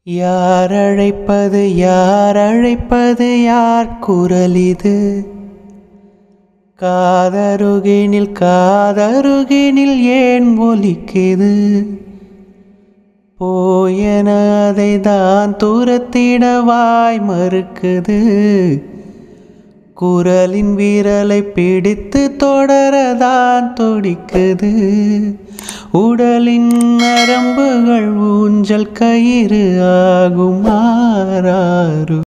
யார் அழைப்பது யார் அழைப்பது யார் குரல் இது காதருகினில் காதருகினில் ஏன் ஒலிக்குது போயன அதை தான் தூரத்திட வாய் மறுக்குது குரலின் வீரலை பிடித்து தொடரதான் துடிக்குது உடலின் நரம்புகள் ஊஞ்சல் கயிறு ஆகும் மாறாறு